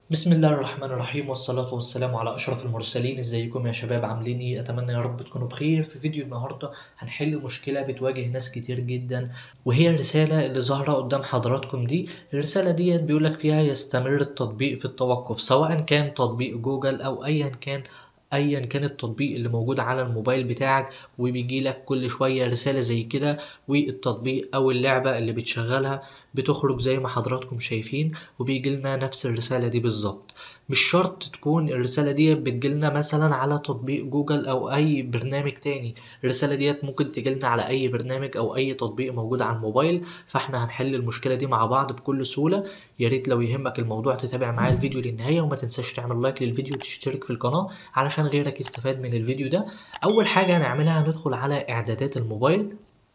بسم الله الرحمن الرحيم والصلاة والسلام على أشرف المرسلين ازيكم يا شباب عاملين ايه أتمنى يا رب تكونوا بخير في فيديو النهاردة هنحل مشكلة بتواجه ناس كتير جدا وهي الرسالة اللي ظاهرة قدام حضراتكم دي الرسالة ديت بيقولك فيها يستمر التطبيق في التوقف سواء كان تطبيق جوجل أو أيا كان ايا كان التطبيق اللي موجود على الموبايل بتاعك وبيجي لك كل شويه رساله زي كده والتطبيق او اللعبه اللي بتشغلها بتخرج زي ما حضراتكم شايفين وبيجي لنا نفس الرساله دي بالظبط مش شرط تكون الرساله دي بتجي لنا مثلا على تطبيق جوجل او اي برنامج تاني الرساله ديت ممكن تجي لنا على اي برنامج او اي تطبيق موجود على الموبايل فاحنا هنحل المشكله دي مع بعض بكل سهوله يا ريت لو يهمك الموضوع تتابع معايا الفيديو للنهايه وما تنساش تعمل لايك للفيديو وتشترك في القناه علشان غيرك يستفاد من الفيديو ده اول حاجه هنعملها هندخل على اعدادات الموبايل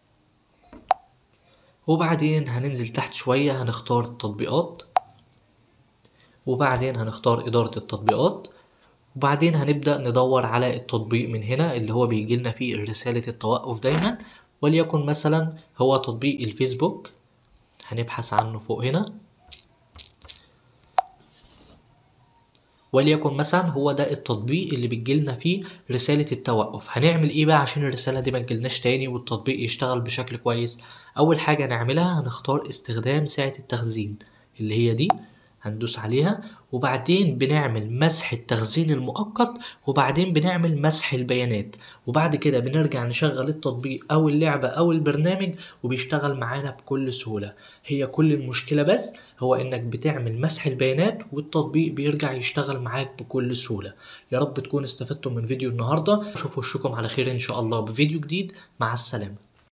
وبعدين هننزل تحت شويه هنختار التطبيقات وبعدين هنختار إدارة التطبيقات وبعدين هنبدأ ندور على التطبيق من هنا اللي هو بيجي لنا فيه رسالة التوقف دايما وليكن مثلا هو تطبيق الفيسبوك هنبحث عنه فوق هنا وليكن مثلا هو ده التطبيق اللي بتجيلنا فيه رسالة التوقف هنعمل ايه بقى عشان الرسالة دي ما تجيلناش تاني والتطبيق يشتغل بشكل كويس اول حاجة نعملها هنختار استخدام ساعة التخزين اللي هي دي هندوس عليها وبعدين بنعمل مسح التخزين المؤقت وبعدين بنعمل مسح البيانات وبعد كده بنرجع نشغل التطبيق او اللعبة او البرنامج وبيشتغل معانا بكل سهولة هي كل المشكلة بس هو انك بتعمل مسح البيانات والتطبيق بيرجع يشتغل معاك بكل سهولة يا رب تكون استفدتم من فيديو النهاردة اشوف وشكم على خير ان شاء الله بفيديو جديد مع السلامة